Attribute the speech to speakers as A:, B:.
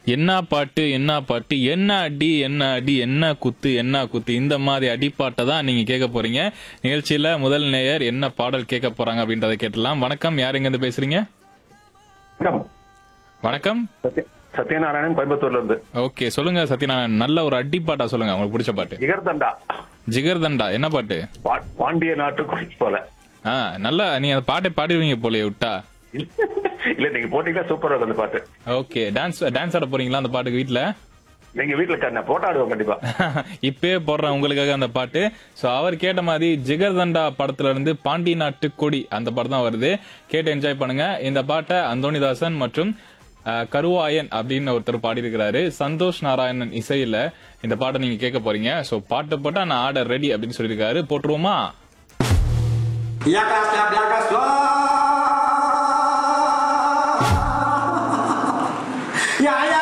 A: என்ன பாட்டு என்ன பாட்டு என்ன அடி என்ன அடி என்ன குத்து என்ன குத்து இந்த மாதிரி அடிப்பாட்டை தான் நீங்க கேட்க போறீங்க நிகழ்ச்சியில முதல் நேயர் என்ன பாடல் கேட்க போறாங்க அப்படின்றத கேட்டலாம் வணக்கம் யார் எங்க இருந்து பேசுறீங்க
B: வணக்கம்
A: வணக்கம்
B: சத்ய- சத்யநாராயணன் கோயம்புத்தூர்ல இருந்து
A: ஓகே சொல்லுங்க சத்யநாராயணன் நல்ல ஒரு அடிப்பாட்டா சொல்லுங்க உங்களுக்கு பிடிச்ச பாட்டு
B: இகர்தண்டா
A: ஜிகர்தண்டா என்ன பாட்டு
B: பா- பாண்டிய நாட்டு குடி போல
A: ஆ நல்லா நீங்க அந்த பாட்டை பாடிடுவீங்க போலயே விட்டா
B: இல்ல நீங்க போட்டீங்கன்னா சூப்பரா இருக்கும் அந்த பாட்டு
A: ஓகே டான்ஸ் டான்ஸ் ஆட போறீங்களா அந்த பாட்டுக்கு வீட்ல
B: நீங்க வீட்டுல கண்ண போட்டோ ஆடுவோம் கண்டிப்பா
A: இப்பயே போடுறேன் உங்களுக்காக அந்த பாட்டு சோ அவர் கேட்ட மாதிரி ஜிகர்தண்டா படத்துல இருந்து பாண்டி நாட்டு கொடி அந்த படம் தான் வருது கேட்டு என்ஜாய் பண்ணுங்க இந்த பாட்டை அந்தோணிதாசன் மற்றும் அஹ், கருவாயன் அப்படின்னு ஒருத்தர் பாடியிருக்கிறாரு சந்தோஷ் நாராயணன் இசையில இந்த பாட்டை நீங்க கேட்க போறீங்க சோ பாட்டு போட்டா நான் ஆர்டர் ரெடி அப்படின்னு சொல்லியிருக்காரு போட்டுருவோமா
C: Jaka slap, jaka slap. Ja, ja,